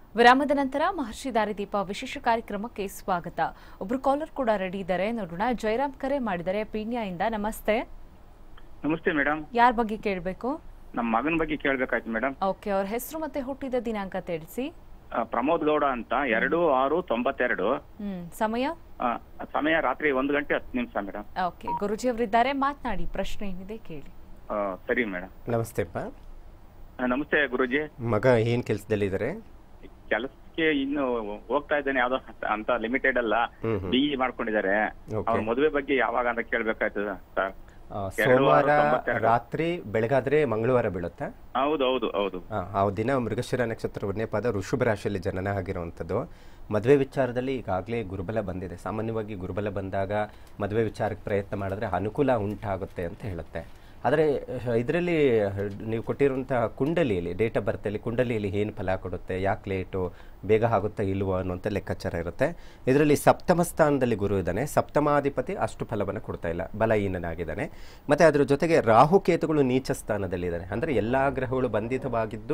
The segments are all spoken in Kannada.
ವಿರಾಮದ ನಂತರ ಮಹರ್ಷಿ ದಾರಿದೀಪ ವಿಶೇಷ ಕಾರ್ಯಕ್ರಮಕ್ಕೆ ಸ್ವಾಗತ ಒಬ್ರು ಕಾಲರ್ ಕೂಡ ರೆಡಿ ಇದ್ದಾರೆ ನೋಡೋಣ ಜಯರಾಮ್ ಕರೆ ಮಾಡಿದರೆ ಪೀಣ್ಯದಿಂದ ನಮಸ್ತೆ ನಮಸ್ತೆ ಮೇಡಮ್ ಯಾರ ಬಗ್ಗೆ ಕೇಳಬೇಕು ನಮ್ಮ ಮಗನ ಬಗ್ಗೆ ಕೇಳ್ಬೇಕಾಯ್ತು ಮೇಡಮ್ ಓಕೆ ಅವ್ರ ಹೆಸರು ಮತ್ತೆ ಹುಟ್ಟಿದ ದಿನಾಂಕ ತಿಳಿಸಿ ಆ, ಪ್ರಮೋದ್ ಗೌಡ ಅಂತ ಎರಡು ಆರು ತೊಂಬತ್ತೆರಡು ಹ್ಮ್ ಸಮಯ ಆ, ಸಮಯ ರಾತ್ರಿ ಒಂದು ಗಂಟೆ ಹತ್ತು ನಿಮಿಷ ಮೇಡಮ್ ಓಕೆ ಗುರುಜಿ ಅವರಿದ್ದಾರೆ ಮಾತನಾಡಿ ಪ್ರಶ್ನೆ ಏನಿದೆ ಕೇಳಿ ಆ, ಸರಿ ಮೇಡಮ್ ನಮಸ್ತೆಪ್ಪ ಆ, ನಮಸ್ತೆ ಗುರುಜಿ ಮಗ ಏನ್ ಕೆಲಸದಲ್ಲಿದ್ದಾರೆ ಕೆಲಸಕ್ಕೆ ಇನ್ನು ಹೋಗ್ತಾ ಇದ್ದಾನೆ ಯಾವ್ದೋ ಅಂತ ಲಿಮಿಟೆಡ್ ಅಲ್ಲ ಹ್ಮ್ ಹ್ಮ್. ಬಿ ಮಾಡ್ಕೊಂಡಿದ್ದಾರೆ Okay. ಅವ್ರ ಮದುವೆ ಬಗ್ಗೆ ಯಾವಾಗ ಅಂತ ಕೇಳ್ಬೇಕಾಯ್ತು ಸರ್ ಆ, ಎರಡು ಸೋಮವಾರ ಆರು ತೊಂಬತ್ತೆರಡು. ರಾತ್ರಿ ಬೆಳಗಾದ್ರೆ ಮಂಗಳವಾರ ಬೀಳುತ್ತಾ ಹೌದು ಹೌದು ಹೌದು ಆ, ಆ ದಿನ ಮೃಗಶಿರ ನಕ್ಷತ್ರ ಒಂದನೇ ಪಾದ ಋಷಭ ರಾಶಿಯಲ್ಲಿ ಜನನ ಆಗಿರುವಂಥದ್ದು ಮದುವೆ ವಿಚಾರದಲ್ಲಿ ಈಗಾಗಲೇ ಗುರುಬಲ ಬಂದಿದೆ ಸಾಮಾನ್ಯವಾಗಿ ಗುರುಬಲ ಬಂದಾಗ ಮದುವೆ ವಿಚಾರಕ್ಕೆ ಪ್ರಯತ್ನ ಮಾಡಿದ್ರೆ ಅನುಕೂಲ ಉಂಟಾಗುತ್ತೆ ಅಂತ ಹೇಳುತ್ತೆ ಆದರೆ ಇದರಲ್ಲಿ ನೀವು ಕೊಟ್ಟಿರುವಂಥ ಕುಂಡಲಿಯಲ್ಲಿ ಡೇಟ್ ಆಫ್ ಬರ್ತಲ್ಲಿ ಕುಂಡಲಿಯಲ್ಲಿ ಏನು ಫಲ ಕೊಡುತ್ತೆ ಯಾಕೆ ಲೇಟು ಬೇಗ ಆಗುತ್ತಾ ಇಲ್ವೋ ಅನ್ನುವಂಥ ಲೆಕ್ಕಾಚಾರ ಇರುತ್ತೆ ಇದರಲ್ಲಿ ಸಪ್ತಮ ಸ್ಥಾನದಲ್ಲಿ ಗುರು ಇದ್ದಾನೆ ಸಪ್ತಮಾಧಿಪತಿ ಅಷ್ಟು ಫಲವನ್ನು ಕೊಡ್ತಾ ಇಲ್ಲ ಬಲಹೀನನಾಗಿದ್ದಾನೆ ಮತ್ತು ಅದರ ಜೊತೆಗೆ ರಾಹುಕೇತುಗಳು ನೀಚ ಸ್ಥಾನದಲ್ಲಿದ್ದಾನೆ ಅಂದರೆ ಎಲ್ಲ ಗ್ರಹಗಳು ಬಂಧಿತವಾಗಿದ್ದು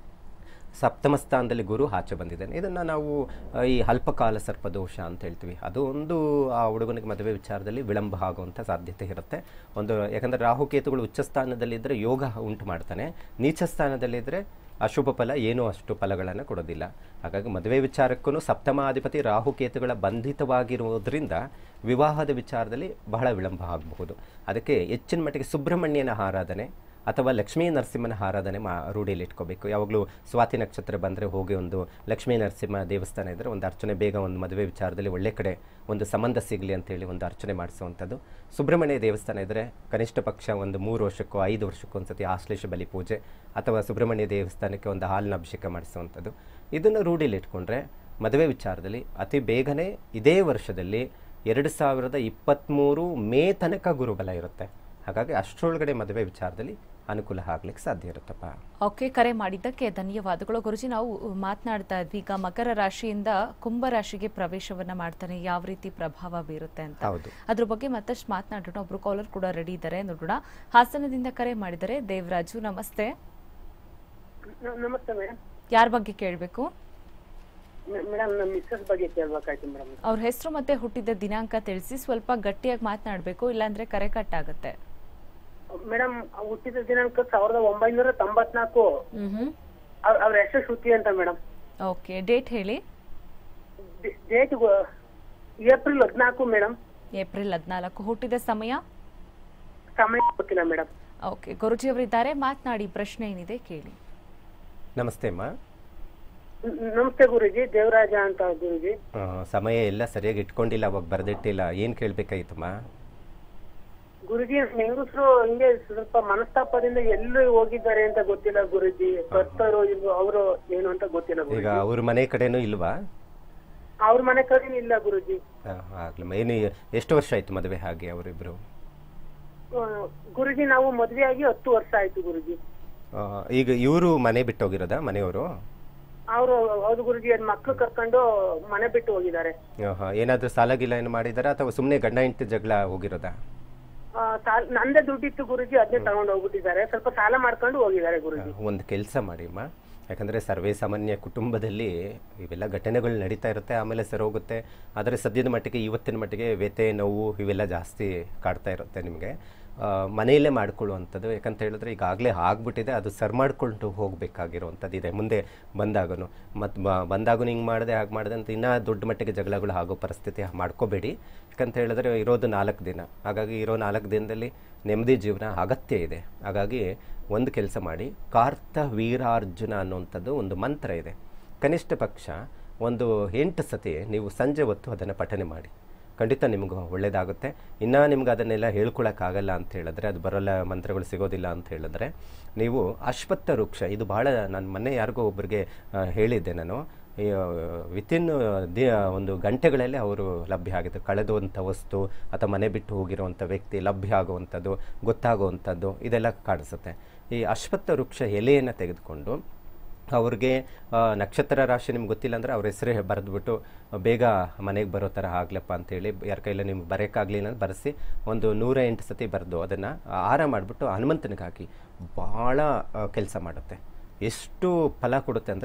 ಸಪ್ತಮ ಸ್ಥಾನದಲ್ಲಿ ಗುರು ಆಚೆ ಬಂದಿದ್ದಾನೆ ಇದನ್ನು ನಾವು ಆ, ಈ ಅಲ್ಪಕಾಲ ಸರ್ಪದೋಷ ಅಂತ ಹೇಳ್ತೀವಿ ಅದು ಒಂದು ಆ ಹುಡುಗನಿಗೆ ಮದುವೆ ವಿಚಾರದಲ್ಲಿ ವಿಳಂಬ ಆಗುವಂಥ ಸಾಧ್ಯತೆ ಇರುತ್ತೆ ಒಂದು ಯಾಕಂದರೆ ರಾಹುಕೇತುಗಳು ಉಚ್ಚ ಸ್ಥಾನದಲ್ಲಿದ್ದರೆ ಯೋಗ ಉಂಟು ಮಾಡ್ತಾನೆ ನೀಚ ಸ್ಥಾನದಲ್ಲಿದ್ದರೆ ಅಶುಭ ಫಲ ಏನೂ ಅಷ್ಟು ಫಲಗಳನ್ನು ಕೊಡೋದಿಲ್ಲ ಹಾಗಾಗಿ ಮದುವೆ ವಿಚಾರಕ್ಕೂ ಸಪ್ತಮಾಧಿಪತಿ ರಾಹುಕೇತುಗಳ ಬಂಧಿತವಾಗಿರುವುದರಿಂದ ವಿವಾಹದ ವಿಚಾರದಲ್ಲಿ ಬಹಳ ವಿಳಂಬ ಆಗಬಹುದು ಅದಕ್ಕೆ ಹೆಚ್ಚಿನ ಮಟ್ಟಿಗೆ ಸುಬ್ರಹ್ಮಣ್ಯನ ಆರಾಧನೆ ಅಥವಾ ಲಕ್ಷ್ಮೀ ನರಸಿಂಹನ ಆರಾಧನೆ ಮಾ ರೂಢಿಯಲ್ಲಿ ಇಟ್ಕೋಬೇಕು ಯಾವಾಗಲೂ ಸ್ವಾತಿ ನಕ್ಷತ್ರ ಬಂದರೆ ಹೋಗಿ ಒಂದು ಲಕ್ಷ್ಮೀ ನರಸಿಂಹ ದೇವಸ್ಥಾನ ಇದ್ದರೆ ಒಂದು ಅರ್ಚನೆ ಬೇಗ ಒಂದು ಮದುವೆ ವಿಚಾರದಲ್ಲಿ ಒಳ್ಳೆ ಕಡೆ ಒಂದು ಸಂಬಂಧ ಸಿಗಲಿ ಅಂತೇಳಿ ಒಂದು ಅರ್ಚನೆ ಮಾಡಿಸುವಂಥದ್ದು ಸುಬ್ರಹ್ಮಣ್ಯ ದೇವಸ್ಥಾನ ಇದ್ದರೆ ಕನಿಷ್ಠ ಪಕ್ಷ ಒಂದು ಮೂರು ವರ್ಷಕ್ಕೋ ಐದು ವರ್ಷಕ್ಕೋ ಒಂದ್ಸತಿ ಆಶ್ಲೇಷ ಬಲಿ ಪೂಜೆ ಅಥವಾ ಸುಬ್ರಹ್ಮಣ್ಯ ದೇವಸ್ಥಾನಕ್ಕೆ ಒಂದು ಹಾಲಿನ ಅಭಿಷೇಕ ಮಾಡಿಸುವಂಥದ್ದು ಇದನ್ನು ರೂಢಿಯಲ್ಲಿ ಇಟ್ಕೊಂಡ್ರೆ ಮದುವೆ ವಿಚಾರದಲ್ಲಿ ಅತಿ ಬೇಗನೆ ಇದೇ ವರ್ಷದಲ್ಲಿ ಎರಡು ಸಾವಿರದ ಇಪ್ಪತ್ತ್ಮೂರು ಮೇ ತನಕ ಗುರುಬಲ ಇರುತ್ತೆ ಹಾಗಾಗಿ ಅಷ್ಟರೊಳಗಡೆ ಮದುವೆ ವಿಚಾರದಲ್ಲಿ ಅನುಕೂಲ ಆಗ್ಲಿಕ್ಕೆ ಸಾಧ್ಯ ಇರುತ್ತಪ್ಪ ಓಕೆ ಕರೆ ಮಾಡಿದ್ದಕ್ಕೆ ಧನ್ಯವಾದಗಳು ಗುರುಜಿ ನಾವು ಮಾತನಾಡ್ತಾ ಇದ್ವಿ ಈಗ ಮಕರ ರಾಶಿಯಿಂದ ಕುಂಭ ರಾಶಿಗೆ ಪ್ರವೇಶವನ್ನ ಮಾಡ್ತಾನೆ ಯಾವ ರೀತಿ ಪ್ರಭಾವ ಬೀರುತ್ತೆ ಅಂತ ಹೌದು. ಅದ್ರ ಬಗ್ಗೆ ಮತ್ತಷ್ಟು ಮಾತನಾಡೋಣ ಒಬ್ರು ಕಾಲರ್ ಕೂಡ ರೆಡಿ ಇದ್ದಾರೆ ನೋಡೋಣ ಹಾಸನದಿಂದ ಕರೆ ಮಾಡಿದರೆ ದೇವರಾಜು ನಮಸ್ತೆ ನ- ನಮಸ್ತೆ ಮೇಡಮ್ ಯಾರ ಬಗ್ಗೆ ಕೇಳಬೇಕು ಮೇಡಮ್ ನಮ್ಮ ಮಿಸ್ಸಸ್ ಬಗ್ಗೆ ಕೇಳ್ಬೇಕಾಯ್ತು ಮೇಡಮ್ ಅವ್ರ ಹೆಸರು ಮತ್ತೆ ಹುಟ್ಟಿದ ದಿನಾಂಕ ತಿಳಿಸಿ ಸ್ವಲ್ಪ ಗಟ್ಟಿಯಾಗಿ ಮಾತನಾಡಬೇಕು ಇಲ್ಲಾಂದ್ರೆ ಕರೆ ಕಟ್ ಆಗುತ್ತೆ ಮೇಡಮ್ ಹುಟ್ಟಿದ ದಿನಾಂಕ ಸಾವಿರದ ಒಂಬೈನೂರ ತೊಂಬತ್ನಾಲ್ಕು ಹ್ಮ್ ಅವ್ರ ಅವ್ರ ಹೆಸರು ಶ್ರುತಿ ಅಂತ ಮೇಡಮ್ ಓಕೆ ಡೇಟ್ ಹೇಳಿ ಡೇಟ್ ಏಪ್ರಿಲ್ ಹದಿನಾಲ್ಕು ಮೇಡಮ್ ಏಪ್ರಿಲ್ ಹದಿನಾಲ್ಕು ಹುಟ್ಟಿದ ಸಮಯ ಸಮಯ ಗೊತ್ತಿಲ್ಲ ಮೇಡಮ್ ಓಕೆ ಗುರುಜಿ ಅವರಿದ್ದಾರೆ ಮಾತನಾಡಿ ಪ್ರಶ್ನೆ ಏನಿದೆ ಕೇಳಿ ನಮಸ್ತೆ ಅಮ್ಮ ನಮಸ್ತೆ ಗುರುಜಿ ದೇವರಾಜ ಅಂತ ಗುರುಜಿ ಆ, ಸಮಯ ಎಲ್ಲ ಸರಿಯಾಗಿ ಇಟ್ಕೊಂಡಿಲ್ಲ ಅವಾಗ ಬರೆದಿಟ್ಟಿಲ್ಲ ಏನು ಕೇಳಬೇಕಾಯ್ತಮ್ಮ ಗುರುಜಿ ಹೆಂಗಸರು ಹಿಂಗೆ ಸ್ವಲ್ಪ ಮನಸ್ತಾಪದಿಂದ ಎಲ್ಲಿ ಹೋಗಿದ್ದಾರೆ ಅಂತ ಗೊತ್ತಿಲ್ಲ ಗುರುಜಿ ಬರ್ತಾರೋ ಇಲ್ವೋ ಅವರು ಏನು ಅಂತ ಗೊತ್ತಿಲ್ಲ ಈಗ ಗುರುಜಿ ಅವ್ರ ಮನೆ ಕಡೆನೂ ಇಲ್ವಾ ಅವ್ರ ಮನೆ ಕಡೆ ಇಲ್ಲ ಗುರುಜಿ ಆ, ಆಗ್ಲಮ್ಮ ಏನು ಎಷ್ಟು ವರ್ಷ ಆಯ್ತು ಮದುವೆ ಹಾಗೆ ಅವರಿಬ್ಬರು ಆ, ಗುರುಜಿ ನಾವು ಮದ್ವೆ ಆಗಿ ಹತ್ತು ವರ್ಷ ಆಯ್ತು ಗುರುಜಿ ಈಗ ಇವರು ಮನೆ ಬಿಟ್ಟು ಹೋಗಿರೋದಾ ಮನೆಯವರು ಅವರು ಹೌದು ಗುರುಜಿ ಅದ್ ಮಕ್ಳು ಕರ್ಕೊಂಡು ಮನೆ ಬಿಟ್ಟು ಹೋಗಿದ್ದಾರೆ ಏನಾದರೂ ಸಾಲ ಗೀಲ ಏನು ಮಾಡಿದಾರಾ ಅಥವಾ ಸುಮ್ಮನೆ ಗಂಡ ಹೆಂಡತಿ ಜಗಳ ಹೋಗಿರೋದಾ ಆ, ಸಾಲ್- ನಂದೇ ದುಡ್ಡಿತ್ತು ಗುರುಜಿ ಅದನ್ನೇ ತಗೊಂಡು ಹೋಗ್ಬಿಟ್ಟಿದ್ದಾರೆ ಸ್ವಲ್ಪ ಸಾಲ ಮಾಡ್ಕೊಂಡು ಹೋಗಿದ್ದಾರೆ ಗುರುಜಿ ಒಂದು ಕೆಲಸ ಮಾಡಿ ಅಮ್ಮ ಯಾಕಂದರೆ ಸರ್ವೇ ಸಾಮಾನ್ಯ ಕುಟುಂಬದಲ್ಲಿ ಇವೆಲ್ಲ ಘಟನೆಗಳು ನಡೀತಾ ಇರುತ್ತೆ ಆಮೇಲೆ ಸರಿ ಹೋಗುತ್ತೆ ಆದರೆ ಸದ್ಯದ ಮಟ್ಟಿಗೆ ಇವತ್ತಿನ ಮಟ್ಟಿಗೆ ವ್ಯಥೆ ನೋವು ಇವೆಲ್ಲ ಜಾಸ್ತಿ ಕಾಡ್ತಾ ಇರುತ್ತೆ ನಿಮಗೆ ಮನೆಯಲ್ಲೇ ಮಾಡ್ಕೊಳ್ಳುವಂಥದ್ದು ಯಾಕಂತ ಹೇಳಿದ್ರೆ ಈಗಾಗಲೇ ಆಗ್ಬಿಟ್ಟಿದೆ ಅದು ಸರ್ ಮಾಡ್ಕೊಂಡು ಹೋಗಬೇಕಾಗಿರುವಂಥದ್ದು ಇದೆ ಮುಂದೆ ಬಂದಾಗನು ಮತ್ತು ಬಂದಾಗೂ ಹಿಂಗೆ ಮಾಡಿದೆ ಹಾಗೆ ಮಾಡಿದೆ ಅಂತ ಇನ್ನೂ ದೊಡ್ಡ ಮಟ್ಟಿಗೆ ಜಗಳಗಳು ಆಗೋ ಪರಿಸ್ಥಿತಿ ಮಾಡ್ಕೋಬೇಡಿ ಯಾಕಂತ ಹೇಳಿದ್ರೆ ಇರೋದು ನಾಲ್ಕು ದಿನ ಹಾಗಾಗಿ ಇರೋ ನಾಲ್ಕು ದಿನದಲ್ಲಿ ನೆಮ್ಮದಿ ಜೀವನ ಅಗತ್ಯ ಇದೆ ಹಾಗಾಗಿ ಒಂದು ಕೆಲಸ ಮಾಡಿ ಕಾರ್ತ ವೀರಾರ್ಜುನ ಅನ್ನುವಂಥದ್ದು ಒಂದು ಮಂತ್ರ ಇದೆ ಕನಿಷ್ಠ ಪಕ್ಷ ಒಂದು ಎಂಟು ಸತಿ ನೀವು ಸಂಜೆ ಹೊತ್ತು ಅದನ್ನು ಪಠನೆ ಮಾಡಿ ಖಂಡಿತ ನಿಮ್ಗೆ ಒಳ್ಳೆಯದಾಗುತ್ತೆ ಇನ್ನು ನಿಮ್ಗೆ ಅದನ್ನೆಲ್ಲ ಹೇಳ್ಕೊಳಕ್ಕಾಗಲ್ಲ ಅಂತ ಹೇಳಿದ್ರೆ ಅದು ಬರೋಲ್ಲ ಮಂತ್ರಗಳು ಸಿಗೋದಿಲ್ಲ ಅಂತ ಹೇಳಿದ್ರೆ ನೀವು ಅಶ್ವತ್ಥ ವೃಕ್ಷ ಇದು ಭಾಳ ನಾನು ಮೊನ್ನೆ ಯಾರಿಗೋ ಒಬ್ಬರಿಗೆ ಆ, ಹೇಳಿದ್ದೆ ನಾನು ವಿತಿನ್ ದಿ ಒಂದು ಗಂಟೆಗಳಲ್ಲೇ ಅವರು ಲಭ್ಯ ಆಗಿದೆ ಕಳೆದುವಂಥ ವಸ್ತು ಅಥವಾ ಮನೆ ಬಿಟ್ಟು ಹೋಗಿರುವಂಥ ವ್ಯಕ್ತಿ ಲಭ್ಯ ಆಗುವಂಥದ್ದು ಗೊತ್ತಾಗುವಂಥದ್ದು ಇದೆಲ್ಲ ಕಾಣಿಸುತ್ತೆ ಈ ಅಶ್ವತ್ಥ ವೃಕ್ಷ ಎಲೆಯನ್ನು ತೆಗೆದುಕೊಂಡು ಅವ್ರಿಗೆ ಆ, ನಕ್ಷತ್ರ ರಾಶಿ ನಿಮ್ಗೆ ಗೊತ್ತಿಲ್ಲ ಅಂದರೆ ಅವ್ರ ಹೆಸರೇ ಬರೆದ್ಬಿಟ್ಟು ಬೇಗ ಮನೆಗೆ ಬರೋ ಥರ ಆಗ್ಲಪ್ಪ ಅಂತೇಳಿ ಯಾರ ಕೈಲಿ ನಿಮ್ಗೆ ಬರೋಕ್ಕಾಗಲಿಲ್ಲ ಅಂತ ಬರೆಸಿ ಒಂದು ನೂರ ಎಂಟು ಸತಿ ಬರೆದು ಅದನ್ನು ಆರ ಮಾಡಿಬಿಟ್ಟು ಹನುಮಂತನಿಗೆ ಹಾಕಿ ಭಾಳ ಕೆಲಸ ಮಾಡುತ್ತೆ ಎಷ್ಟು ಫಲ ಕೊಡುತ್ತೆ ಅಂದರೆ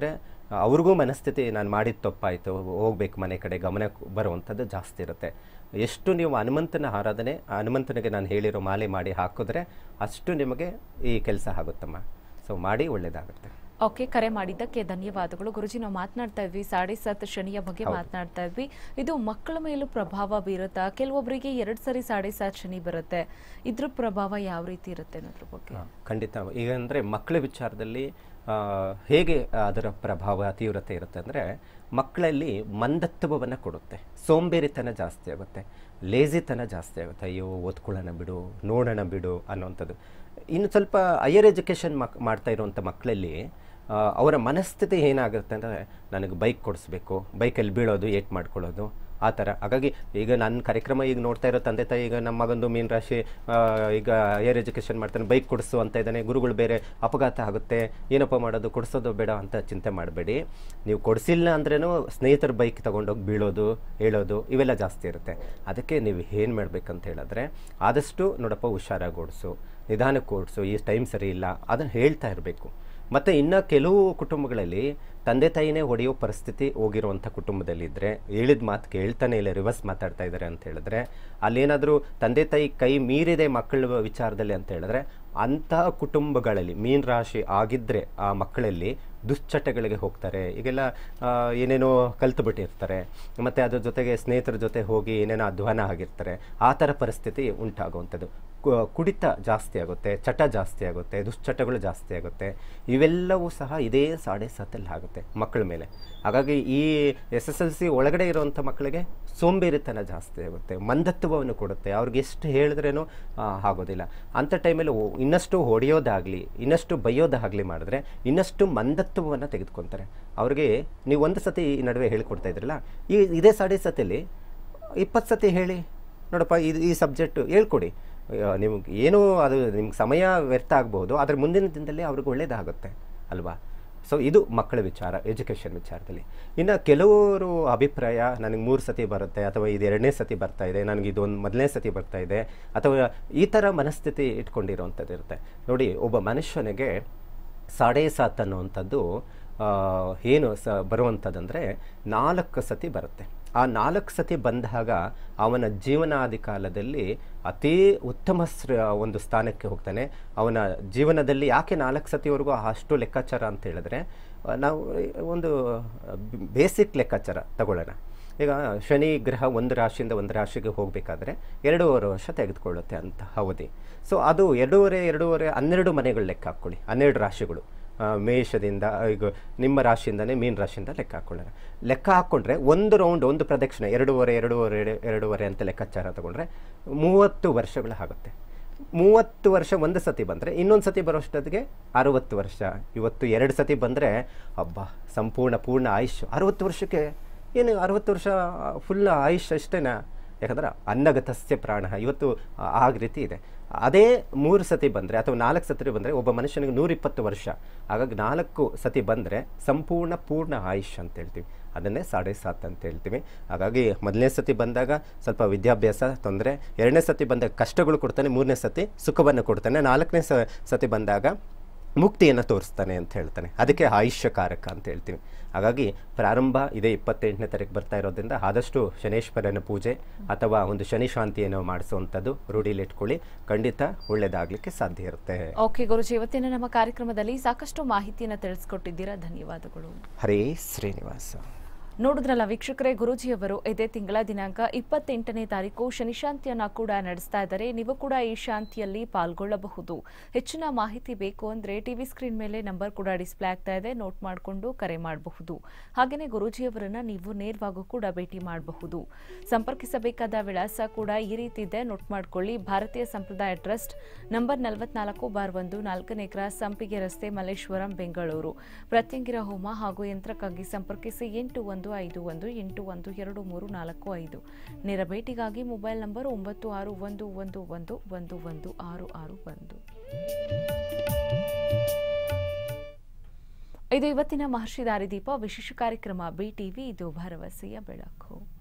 ಅವ್ರಿಗೂ ಮನಸ್ಥಿತಿ ನಾನು ಮಾಡಿದ ತಪ್ಪಾಯಿತು ಹೋಗ್ಬೇಕು ಮನೆ ಕಡೆ ಗಮನ ಬರುವಂಥದ್ದು ಜಾಸ್ತಿ ಇರುತ್ತೆ ಎಷ್ಟು ನೀವು ಹನುಮಂತನ ಆರಾಧನೆ ಆ ಹನುಮಂತನಿಗೆ ನಾನು ಹೇಳಿರೋ ಮಾಲೆ ಮಾಡಿ ಹಾಕಿದ್ರೆ ಅಷ್ಟು ನಿಮಗೆ ಈ ಕೆಲಸ ಆಗುತ್ತಮ್ಮ ಸೊ ಮಾಡಿ ಒಳ್ಳೆಯದಾಗುತ್ತೆ ಓಕೆ ಕರೆ ಮಾಡಿದ್ದಕ್ಕೆ ಧನ್ಯವಾದಗಳು ಗುರುಜಿ ನಾವು ಮಾತನಾಡ್ತಾ ಇದ್ವಿ ಸಾಡೆ ಸತ್ ಶನಿಯ ಬಗ್ಗೆ ಮಾತನಾಡ್ತಾ ಇದ್ವಿ ಇದು ಮಕ್ಕಳ ಮೇಲೂ ಪ್ರಭಾವ ಬೀರುತ್ತಾ ಕೆಲವೊಬ್ಬರಿಗೆ ಎರಡ್ ಸರಿ ಸಾಡೆ ಸಾತ್ ಶನಿ ಬರುತ್ತೆ ಇದ್ರ ಪ್ರಭಾವ ಯಾವ ರೀತಿ ಇರುತ್ತೆ ಅನ್ನೋದ್ರ ಬಗ್ಗೆ ಹಾ, ಖಂಡಿತ ಈಗ ಅಂದರೆ ಮಕ್ಕಳ ವಿಚಾರದಲ್ಲಿ ಆ, ಹೇಗೆ ಅದರ ಪ್ರಭಾವ ತೀವ್ರತೆ ಇರುತ್ತೆ ಅಂದರೆ ಮಕ್ಕಳಲ್ಲಿ ಮಂದತ್ವವನ್ನು ಕೊಡುತ್ತೆ ಸೋಂಬೇರಿತನ ಜಾಸ್ತಿ ಆಗುತ್ತೆ ಲೇಜಿತನ ಜಾಸ್ತಿ ಆಗುತ್ತೆ ಅಯ್ಯೋ ಓದ್ಕೊಳ್ಳೋಣ ಬಿಡು ನೋಡೋಣ ಬಿಡು ಅನ್ನೋವಂಥದ್ದು ಇನ್ನು ಸ್ವಲ್ಪ ಹೈಯರ್ ಎಜುಕೇಷನ್ ಮಕ್ ಮಾಡ್ತಾ ಇರುವಂಥ ಮಕ್ಕಳಲ್ಲಿ ಆ, ಅವರ ಮನಸ್ಥಿತಿ ಏನಾಗುತ್ತೆ ಅಂದರೆ ನನಗೆ ಬೈಕ್ ಕೊಡಿಸ್ಬೇಕು ಬೈಕಲ್ಲಿ ಬೀಳೋದು ಏಟ್ ಮಾಡ್ಕೊಳ್ಳೋದು ಆ ಥರ ಹಾಗಾಗಿ ಈಗ ನನ್ನ ಕಾರ್ಯಕ್ರಮ ಈಗ ನೋಡ್ತಾ ಇರೋ ತಂದೆ ತಾಯಿ ಈಗ ನಮ್ಮ ಮಗಂದು ಮೀನು ರಾಶಿ ಆ, ಈಗ ಹೈಯರ್ ಎಜುಕೇಷನ್ ಮಾಡ್ತಾನೆ ಬೈಕ್ ಕೊಡಿಸು ಅಂತ ಇದ್ದಾನೆ ಗುರುಗಳು ಬೇರೆ ಅಪಘಾತ ಆಗುತ್ತೆ ಏನಪ್ಪ ಮಾಡೋದು ಕೊಡಿಸೋದು ಬೇಡ ಅಂತ ಚಿಂತೆ ಮಾಡಬೇಡಿ ನೀವು ಕೊಡಿಸಿಲ್ಲ ಅಂದ್ರೂ ಸ್ನೇಹಿತರ ಬೈಕ್ ತೊಗೊಂಡೋಗಿ ಬೀಳೋದು ಹೇಳೋದು ಇವೆಲ್ಲ ಜಾಸ್ತಿ ಇರುತ್ತೆ ಅದಕ್ಕೆ ನೀವು ಏನು ಮಾಡ್ಬೇಕಂತ ಹೇಳಿದ್ರೆ ಆದಷ್ಟು ನೋಡಪ್ಪ ಹುಷಾರಾಗಿ ಓಡಿಸು ನಿಧಾನಕ್ಕೆ ಓಡಿಸು ಈ ಟೈಮ್ ಸರಿ ಇಲ್ಲ ಅದನ್ನು ಹೇಳ್ತಾ ಇರಬೇಕು ಮತ್ತು ಇನ್ನು ಕೆಲವು ಕುಟುಂಬಗಳಲ್ಲಿ ತಂದೆ ತಾಯಿನೇ ಹೊಡೆಯೋ ಪರಿಸ್ಥಿತಿ ಹೋಗಿರುವಂಥ ಕುಟುಂಬದಲ್ಲಿದ್ದರೆ ಹೇಳಿದ ಮಾತು ಕೇಳ್ತಾನೆ ಇಲ್ಲ ರಿವರ್ಸ್ ಮಾತಾಡ್ತಾ ಇದ್ದಾರೆ ಅಂತ ಹೇಳಿದ್ರೆ ಅಲ್ಲೇನಾದರೂ ತಂದೆ ತಾಯಿ ಕೈ ಮೀರಿದೆ ಮಕ್ಕಳ ವಿಚಾರದಲ್ಲಿ ಅಂತ ಹೇಳಿದ್ರೆ ಅಂತಹ ಕುಟುಂಬಗಳಲ್ಲಿ ಮೀನ್ ರಾಶಿ ಆಗಿದ್ದರೆ ಆ ಮಕ್ಕಳಲ್ಲಿ ದುಶ್ಚಟಗಳಿಗೆ ಹೋಗ್ತಾರೆ ಈಗೆಲ್ಲ ಆ, ಏನೇನೋ ಕಲ್ತು ಬಿಟ್ಟಿರ್ತಾರೆ ಮತ್ತು ಅದ್ರ ಜೊತೆಗೆ ಸ್ನೇಹಿತರ ಜೊತೆ ಹೋಗಿ ಏನೇನೋ ಅಧ್ವಾನ ಆಗಿರ್ತಾರೆ ಆ ಥರ ಪರಿಸ್ಥಿತಿ ಉಂಟಾಗುವಂಥದ್ದು ಕು- ಕುಡಿತ ಜಾಸ್ತಿ ಆಗುತ್ತೆ ಚಟ ಜಾಸ್ತಿ ಆಗುತ್ತೆ ದುಶ್ಚಟಗಳು ಜಾಸ್ತಿ ಆಗುತ್ತೆ ಇವೆಲ್ಲವೂ ಸಹ ಇದೇ ಸಾಡೆ ಸತ್ತಲ್ಲಿ ಆಗುತ್ತೆ ಮಕ್ಕಳ ಮೇಲೆ ಹಾಗಾಗಿ ಈ ಎಸ್ ಎಸ್ ಎಲ್ ಸಿ ಒಳಗಡೆ ಇರುವಂಥ ಮಕ್ಕಳಿಗೆ ಸೋಂಬೇರಿತನ ಜಾಸ್ತಿ ಆಗುತ್ತೆ ಮಂದತ್ವವನ್ನು ಕೊಡುತ್ತೆ ಅವ್ರಿಗೆ ಎಷ್ಟು ಹೇಳಿದ್ರೇನೂ ಆ, ಆಗೋದಿಲ್ಲ ಅಂಥ ಟೈಮಲ್ಲಿ ಓ- ಇನ್ನಷ್ಟು ಹೊಡೆಯೋದಾಗಲಿ ಇನ್ನಷ್ಟು ಬೈಯೋದಾಗಲಿ ಮಾಡಿದ್ರೆ ಇನ್ನಷ್ಟು ಮಂದತ್ವವನ್ನು ತೆಗೆದುಕೊತಾರೆ ಅವ್ರಿಗೆ ನೀವು ಒಂದು ಸತಿ ಈ ನಡುವೆ ಹೇಳಿಕೊಡ್ತಾ ಇದ್ರಲ್ಲ ಈ ಇದೇ ಸಾಡೆ ಸತಿಯಲ್ಲಿ ಇಪ್ಪತ್ತು ಸತಿ ಹೇಳಿ ನೋಡಪ್ಪ ಇದು ಈ ಸಬ್ಜೆಕ್ಟು ಹೇಳ್ಕೊಡಿ ನಿಮ್ಗೆ ಏನೂ ಅದು ನಿಮ್ಗೆ ಸಮಯ ವ್ಯರ್ಥ ಆಗ್ಬೋದು ಆದರೆ ಮುಂದಿನ ದಿನದಲ್ಲಿ ಅವ್ರಿಗೆ ಒಳ್ಳೇದಾಗುತ್ತೆ ಅಲ್ವಾ ಸೊ ಇದು ಮಕ್ಕಳ ವಿಚಾರ ಎಜುಕೇಷನ್ ವಿಚಾರದಲ್ಲಿ ಇನ್ನು ಕೆಲವರು ಅಭಿಪ್ರಾಯ ನನಗೆ ಮೂರು ಸತಿ ಬರುತ್ತೆ ಅಥವಾ ಇದು ಎರಡನೇ ಸತಿ ಬರ್ತಾ ಇದೆ ನನಗೆ ಇದು ಒಂದು ಮೊದಲನೇ ಸತಿ ಬರ್ತಾ ಇದೆ ಅಥವಾ ಈ ಥರ ಮನಸ್ಥಿತಿ ಇಟ್ಕೊಂಡಿರೋವಂಥದ್ದು ಇರುತ್ತೆ ನೋಡಿ ಒಬ್ಬ ಮನುಷ್ಯನಿಗೆ ಸಾಡೆ ಸಾತ್ ಅನ್ನುವಂಥದ್ದು ಆ, ಏನು ಸ ಬರುವಂಥದ್ದಂದರೆ ನಾಲ್ಕು ಸತಿ ಬರುತ್ತೆ ಆ ನಾಲ್ಕು ಸತಿ ಬಂದಾಗ ಅವನ ಜೀವನಾದಿ ಕಾಲದಲ್ಲಿ ಅತೀ ಉತ್ತಮ ಸ್ರ ಒಂದು ಸ್ಥಾನಕ್ಕೆ ಹೋಗ್ತಾನೆ ಅವನ ಜೀವನದಲ್ಲಿ ಯಾಕೆ ನಾಲ್ಕು ಸತಿವರೆಗೂ ಅಷ್ಟು ಲೆಕ್ಕಾಚಾರ ಅಂತ ಹೇಳಿದ್ರೆ ಆ, ನಾವು ಒಂದು ಬೇಸಿಕ್ ಲೆಕ್ಕಾಚಾರ ತಗೊಳ್ಳೋಣ ಈಗ ಶನಿ ಗ್ರಹ ಒಂದು ರಾಶಿಯಿಂದ ಒಂದು ರಾಶಿಗೆ ಹೋಗಬೇಕಾದ್ರೆ ಎರಡೂವರೆ ವರ್ಷ ತೆಗೆದುಕೊಳ್ಳುತ್ತೆ ಅಂತ ಅವಧಿ ಸೊ ಅದು ಎರಡೂವರೆ ಎರಡೂವರೆ ಹನ್ನೆರಡು ಮನೆಗಳು ಲೆಕ್ಕ ಹಾಕ್ಕೊಳ್ಳಿ ಹನ್ನೆರಡು ರಾಶಿಗಳು ಆ, ಮೇಷದಿಂದ ಈಗ ನಿಮ್ಮ ರಾಶಿಯಿಂದನೇ ಮೀನ್ ರಾಶಿಯಿಂದ ಲೆಕ್ಕ ಹಾಕ್ಕೊಳ್ಳೋಣ ಲೆಕ್ಕ ಹಾಕ್ಕೊಂಡ್ರೆ ಒಂದು ರೌಂಡ್ ಒಂದು ಪ್ರದಕ್ಷಿಣೆ ಎರಡೂವರೆ ಎರಡೂವರೆ ಎರಡು- ಎರಡೂವರೆ ಅಂತ ಲೆಕ್ಕಾಚಾರ ತಗೊಂಡ್ರೆ ಮೂವತ್ತು ವರ್ಷಗಳು ಆಗುತ್ತೆ ಮೂವತ್ತು ವರ್ಷ ಒಂದು ಸತಿ ಬಂದರೆ ಇನ್ನೊಂದು ಸತಿ ಬರೋಷ್ಟೊತ್ತಿಗೆ ಅರುವತ್ತು ವರ್ಷ ಇವತ್ತು ಎರಡು ಸತಿ ಬಂದರೆ ಹಬ್ಬ ಸಂಪೂರ್ಣ ಪೂರ್ಣ ಆಯುಷ್ ಅರುವತ್ತು ವರ್ಷಕ್ಕೆ ಏನು ಅರುವತ್ತು ವರ್ಷ ಫುಲ್ ಆಯುಷ್ ಅಷ್ಟೇನಾ ಯಾಕಂದ್ರೆ ಅನ್ನಗತಸ್ಯ ಪ್ರಾಣ ಇವತ್ತು ಆ- ಆ ರೀತಿ ಇದೆ ಅದೇ ಮೂರು ಸತಿ ಬಂದರೆ ಅಥವಾ ನಾಲ್ಕು ಸತಿ ಬಂದರೆ ಒಬ್ಬ ಮನುಷ್ಯನಿಗೆ ನೂರಿಪ್ಪತ್ತು ವರ್ಷ ಹಾಗಾಗಿ ನಾಲ್ಕು ಸತಿ ಬಂದರೆ ಸಂಪೂರ್ಣ ಪೂರ್ಣ ಆಯುಷ್ ಅಂತ ಹೇಳ್ತೀವಿ ಅದನ್ನೇ ಸಾಡೆ ಸಾತ್ ಅಂತ ಹೇಳ್ತೀವಿ ಹಾಗಾಗಿ ಮೊದಲನೇ ಸತಿ ಬಂದಾಗ ಸ್ವಲ್ಪ ವಿದ್ಯಾಭ್ಯಾಸ ತೊಂದರೆ ಎರಡನೇ ಸತಿ ಬಂದಾಗ ಕಷ್ಟಗಳು ಕೊಡ್ತಾನೆ ಮೂರನೇ ಸತಿ ಸುಖವನ್ನು ಕೊಡ್ತಾನೆ ನಾಲ್ಕನೇ ಸ ಸತಿ ಬಂದಾಗ ಮುಕ್ತಿಯನ್ನು ತೋರಿಸ್ತಾನೆ ಅಂತ ಹೇಳ್ತಾನೆ ಅದಕ್ಕೆ ಆಯುಷ್ಯಕಾರಕ ಅಂತ ಹೇಳ್ತೀವಿ ಹಾಗಾಗಿ ಪ್ರಾರಂಭ ಇದೇ ಇಪ್ಪತ್ತೆಂಟನೇ ತಾರೀಕು ಬರ್ತಾ ಇರೋದ್ರಿಂದ ಆದಷ್ಟು ಶನೇಶ್ವರನ ಪೂಜೆ ಅಥವಾ ಒಂದು ಶನಿ ಶಾಂತಿಯನ್ನು ಮಾಡಿಸುವಂಥದ್ದು ರೂಢಿಲಿ ಇಟ್ಕೊಳ್ಳಿ ಖಂಡಿತ ಒಳ್ಳೆಯದಾಗಲಿಕ್ಕೆ ಸಾಧ್ಯ ಇರುತ್ತೆ ಓಕೆ ಗುರುಜಿ ಇವತ್ತಿನ ನಮ್ಮ ಕಾರ್ಯಕ್ರಮದಲ್ಲಿ ಸಾಕಷ್ಟು ಮಾಹಿತಿಯನ್ನು ತಿಳಿಸ್ಕೊಟ್ಟಿದ್ದೀರಾ ಧನ್ಯವಾದಗಳು ಹರೇ ಶ್ರೀನಿವಾಸ ನೋಡಿದ್ರಲ್ಲ ವೀಕ್ಷಕರೇ ಗುರೂಜಿಯವರು ಇದೇ ತಿಂಗಳ ದಿನಾಂಕ ಇಪ್ಪತ್ತೆಂಟನೇ ತಾರೀಕು ಶನಿಶಾಂತಿಯನ್ನ ಕೂಡ ನಡೆಸ್ತಾ ಇದ್ದಾರೆ ನೀವು ಕೂಡ ಈ ಶಾಂತಿಯಲ್ಲಿ ಪಾಲ್ಗೊಳ್ಳಬಹುದು ಹೆಚ್ಚಿನ ಮಾಹಿತಿ ಬೇಕು ಅಂದ್ರೆ ಟಿವಿ ಸ್ಕ್ರೀನ್ ಮೇಲೆ ನಂಬರ್ ಕೂಡ ಡಿಸ್ಪ್ಲೇ ಆಗ್ತಾ ಇದೆ ನೋಟ್ ಮಾಡಿಕೊಂಡು ಕರೆ ಮಾಡಬಹುದು ಹಾಗೆಯೇ ಗುರೂಜಿಯವರನ್ನ ನೀವು ನೇರವಾಗೂ ಕೂಡ ಭೇಟಿ ಮಾಡಬಹುದು ಸಂಪರ್ಕಿಸಬೇಕಾದ ವಿಳಾಸ ಕೂಡ ಈ ರೀತಿ ಇದೆ ನೋಟ್ ಮಾಡ್ಕೊಳ್ಳಿ ಭಾರತೀಯ ಸಂಪ್ರದಾಯ ಟ್ರಸ್ಟ್ ನಂಬರ್ ನಲವತ್ನಾಲ್ಕು ಬಾರ್ ಒಂದು ನಾಲ್ಕನೇ ಕ್ರಾಸ್ ಸಂಪಿಗೆ ರಸ್ತೆ ಮಲ್ಲೇಶ್ವರಂ ಬೆಂಗಳೂರು ಪ್ರತ್ಯಂಗಿರ ಹೋಮ ಹಾಗೂ ಯಂತ್ರಕ್ಕಾಗಿ ಸಂಪರ್ಕಿಸಿ ಎಂಟು ಒಂದು ಐದು ಒಂದು ಎಂಟು ಒಂದು ಎರಡು ಮೂರು ನಾಲ್ಕು ಐದು ನೇರ ಭೇಟಿಗಾಗಿ ಮೊಬೈಲ್ ನಂಬರ್ ಒಂಬತ್ತು ಆರು ಒಂದು ಒಂದು ಒಂದು ಒಂದು ಒಂದು ಆರು ಆರು ಒಂದು ಇದು ಇವತ್ತಿನ ಮಹರ್ಷಿ ದಾರಿದೀಪ ವಿಶೇಷ ಕಾರ್ಯಕ್ರಮ ಬಿಟಿವಿ ಇದು ಭರವಸೆಯ ಬೆಳಕು